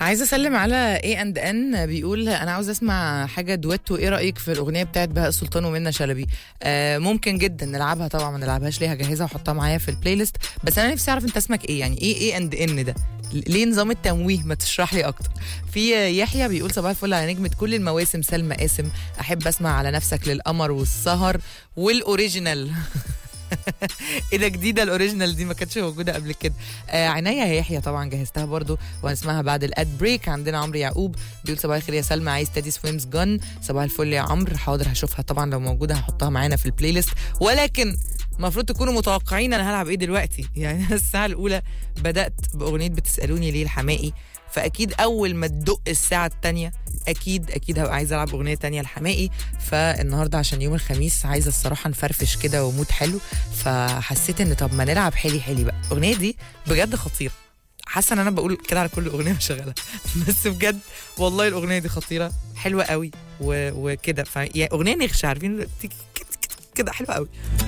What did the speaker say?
عايزه اسلم على اي اند ان بيقول انا عاوز اسمع حاجه دويتو ايه رايك في الاغنيه بتاعت بهاء سلطان ومنى شلبي آه ممكن جدا نلعبها طبعا ما نلعبهاش ليه هجهزها واحطها معايا في البلاي ليست بس انا نفسي اعرف انت اسمك ايه يعني ايه اي اند ان ده ليه نظام التمويه ما تشرح لي اكتر في يحيى بيقول صباح الفل على نجمه كل المواسم سلمى قاسم احب اسمع على نفسك للقمر والسهر والاوريجينال ايه ده جديده الاوريجينال دي ما كانتش موجوده قبل كده آه عناية يا يحيى طبعا جهزتها برضو وهنسمعها بعد الاد بريك عندنا عمرو يعقوب بيقول صباح الخير يا سلمى عايز تادي سويمز جن صباح الفل يا عمرو حاضر هشوفها طبعا لو موجوده هحطها معانا في البلاي ليست ولكن المفروض تكونوا متوقعين انا هلعب ايه دلوقتي يعني الساعه الاولى بدات باغنيه بتسالوني ليه الحمائي فاكيد اول ما تدق الساعه الثانيه اكيد اكيد هبقى عايزه العب اغنيه تانية الحمائي فالنهارده عشان يوم الخميس عايزه الصراحه نفرفش كده ومود حلو فحسيت ان طب ما نلعب حيلي حيلي بقى الاغنيه دي بجد خطيره حاسه ان انا بقول كده على كل اغنيه بشغلها بس بجد والله الاغنيه دي خطيره حلوه قوي و... وكده ف يعني اغنيه نخشه عارفين كده حلوه قوي